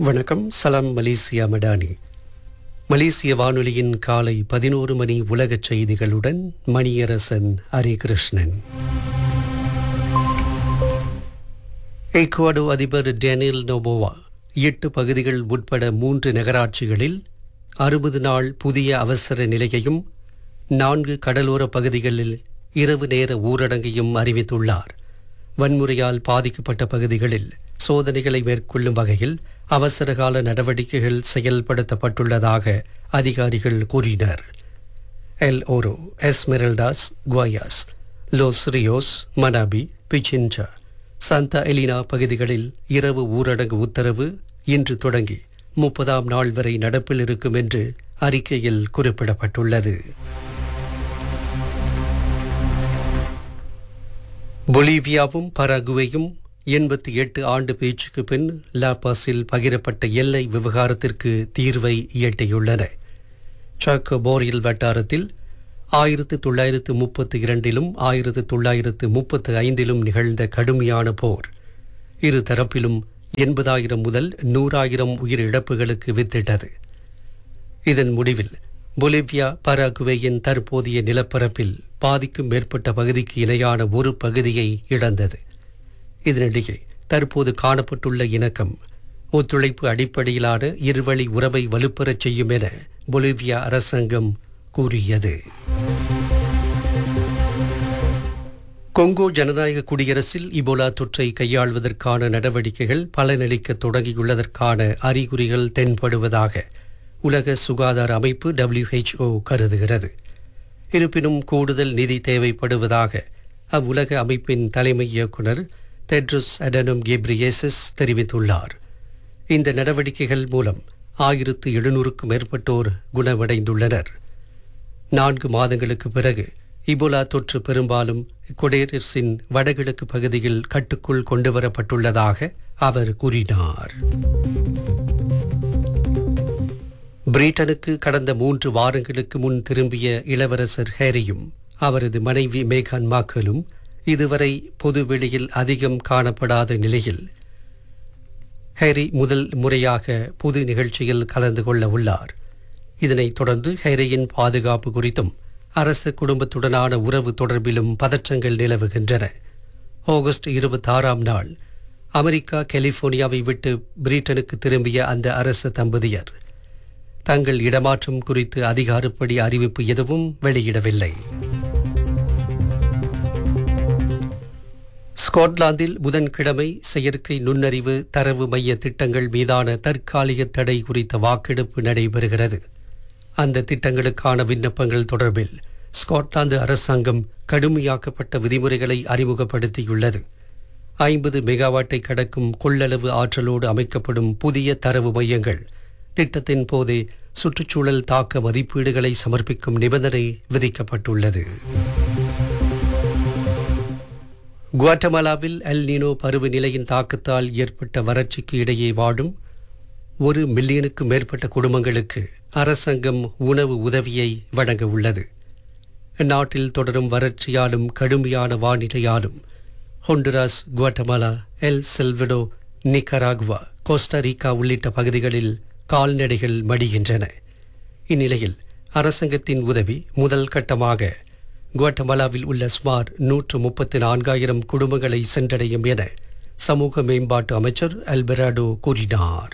வணக்கம் சலாம் மலேசியா மடானி மலேசிய வானொலியின் காலை பதினோரு மணி உலகச் செய்திகளுடன் மணியரசன் ஹரிகிருஷ்ணன் ஈக்குவடோ அதிபர் டேனியல் நோபோவா எட்டு பகுதிகள் உட்பட மூன்று நகராட்சிகளில் அறுபது நாள் புதிய அவசர நிலையையும் நான்கு கடலோர பகுதிகளில் இரவு நேர ஊரடங்கையும் அறிவித்துள்ளார் வன்முறையால் பாதிக்கப்பட்ட பகுதிகளில் சோதனைகளை மேற்கொள்ளும் வகையில் அவசரகால நடவடிக்கைகள் செயல்படுத்தப்பட்டுள்ளதாக அதிகாரிகள் கூறினர் El Oro Esmeraldas Guayas Los Rios Manabi Pichincha Santa Elena பகுதிகளில் இரவு ஊரடங்கு உத்தரவு இன்று தொடங்கி முப்பதாம் நாள் வரை நடப்பில் இருக்கும் என்று அறிக்கையில் குறிப்பிடப்பட்டுள்ளது பொலிவியாவும் பராகுவேயும் எண்பத்தி எட்டு ஆண்டு பேச்சுக்கு பின் லாபாஸில் பகிரப்பட்ட எல்லை விவகாரத்திற்கு தீர்வை எட்டியுள்ளன சாக்கோ போரியல் வட்டாரத்தில் ஆயிரத்து தொள்ளாயிரத்து முப்பத்தி இரண்டிலும் ஆயிரத்து தொள்ளாயிரத்து முப்பத்து ஐந்திலும் நிகழ்ந்த கடுமையான போர் இரு தரப்பிலும் எண்பதாயிரம் முதல் நூறாயிரம் உயிர் இழப்புகளுக்கு வித்திட்டது இதன் முடிவில் பொலிவியா பராகுவேயின் தற்போதைய நிலப்பரப்பில் பாதிக்கும் மேற்பட்ட பகுதிக்கு இணையான ஒரு பகுதியை இழந்தது இதனிடையே தற்போது காணப்பட்டுள்ள இணக்கம் ஒத்துழைப்பு அடிப்படையிலான இருவழி உறவை வலுப்பெறச் செய்யும் என பொலிவியா அரசாங்கம் கூறியது கொங்கோ ஜனநாயக குடியரசில் இபோலா தொற்றை கையாள்வதற்கான நடவடிக்கைகள் பலனளிக்க தொடங்கியுள்ளதற்கான அறிகுறிகள் தென்படுவதாக உலக சுகாதார அமைப்பு WHO கருதுகிறது இருப்பினும் கூடுதல் நிதி தேவைப்படுவதாக அவ்வுலக அமைப்பின் தலைமை இயக்குனர் டெட்ரஸ் அடனம் கெப்ரியேசஸ் தெரிவித்துள்ளார் இந்த நடவடிக்கைகள் மூலம் ஆயிரத்து எழுநூறுக்கும் மேற்பட்டோர் குணமடைந்துள்ளனர் நான்கு மாதங்களுக்கு பிறகு இபோலா தொற்று பெரும்பாலும் கொடேரஸின் வடகிழக்கு பகுதியில் கட்டுக்குள் கொண்டுவரப்பட்டுள்ளதாக அவர் கூறினார் பிரிட்டனுக்கு கடந்த மூன்று வாரங்களுக்கு முன் திரும்பிய இளவரசர் ஹேரியும் அவரது மனைவி மேகான் மாக்கலும் இதுவரை பொதுவெளியில் அதிகம் காணப்படாத நிலையில் ஹேரி முதல் முறையாக பொது நிகழ்ச்சியில் கலந்து கொள்ள உள்ளார் இதனைத் தொடர்ந்து ஹேரியின் பாதுகாப்பு குறித்தும் அரச குடும்பத்துடனான உறவு தொடர்பிலும் பதற்றங்கள் நிலவுகின்றன ஆகஸ்ட் இருபத்தாறாம் நாள் அமெரிக்கா கலிபோர்னியாவை விட்டு பிரிட்டனுக்கு திரும்பிய அந்த அரச தம்பதியர் தங்கள் இடமாற்றம் குறித்து அதிகாரப்படி அறிவிப்பு எதுவும் வெளியிடவில்லை ஸ்காட்லாந்தில் புதன்கிழமை செயற்கை நுண்ணறிவு தரவு மைய திட்டங்கள் மீதான தற்காலிக தடை குறித்த வாக்கெடுப்பு நடைபெறுகிறது அந்த திட்டங்களுக்கான விண்ணப்பங்கள் தொடர்பில் ஸ்காட்லாந்து அரசாங்கம் கடுமையாக்கப்பட்ட விதிமுறைகளை அறிமுகப்படுத்தியுள்ளது ஐம்பது மெகாவாட்டை கடக்கும் கொள்ளளவு ஆற்றலோடு அமைக்கப்படும் புதிய தரவு மையங்கள் திட்டத்தின் போதே சுற்றுச்சூழல் தாக்க மதிப்பீடுகளை சமர்ப்பிக்கும் நிபந்தனை விதிக்கப்பட்டுள்ளது குவாட்டமாலாவில் எல் நீனோ பருவநிலையின் தாக்கத்தால் ஏற்பட்ட வறட்சிக்கு இடையே வாடும் ஒரு மில்லியனுக்கு மேற்பட்ட குடும்பங்களுக்கு அரசாங்கம் உணவு உதவியை வழங்க உள்ளது நாட்டில் தொடரும் வறட்சியாலும் கடுமையான வானிலையாலும் Honduras Guatemala El Salvador Nicaragua Costa Rica உள்ளிட்ட பகுதிகளில் கால்நடைகள் மடிகின்றன இந்நிலையில் அரசாங்கத்தின் உதவி முதல் கட்டமாக குவாட்டமாலாவில் உள்ள சுமார் நூற்று முப்பத்தி நான்காயிரம் குடும்பங்களை சென்றடையும் என சமூக மேம்பாட்டு அமைச்சர் அல்பெராடோ கூறினார்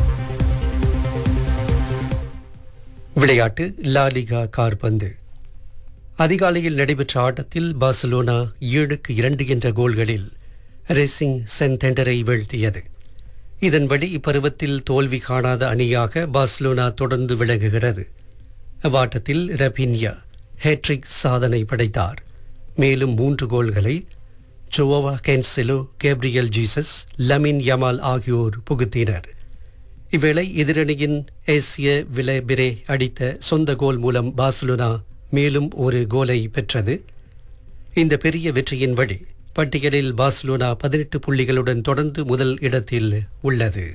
விளையாட்டு லாலிகா கார்பந்து அதிகாலையில் நடைபெற்ற ஆட்டத்தில் பார்சலோனா ஏழுக்கு இரண்டு என்ற கோல்களில் ரேசிங் சென்டெண்டரை வீழ்த்தியது இதன்படி இப்பருவத்தில் தோல்வி காணாத அணியாக பார்சலோனா தொடர்ந்து விளங்குகிறது அவ்வாட்டத்தில் ரபின்யா ஹேட்ரிக் சாதனை படைத்தார் மேலும் மூன்று கோல்களை Joao Cancelo Gabriel Jesus Lamine Yamal ஆகியோர் புகுத்தினர் இவ்வேளை எதிரணியின் ஏசிய விலைபிரே அடித்த சொந்த கோல் மூலம் பார்சலோனா மேலும் ஒரு கோலை பெற்றது இந்த பெரிய வெற்றியின் வழி பட்டியலில் பார்சலோனா பதினெட்டு புள்ளிகளுடன் தொடர்ந்து முதல் இடத்தில் உள்ளது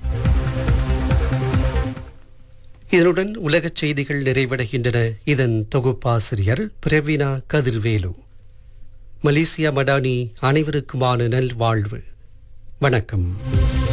இதனுடன் உலகச் செய்திகள் நிறைவடைகின்றன இதன் தொகுப்பாசிரியர் பிரவீனா கதிர்வேலு மலேசியா மடானி அனைவருக்குமான நல்வாழ்வு வணக்கம்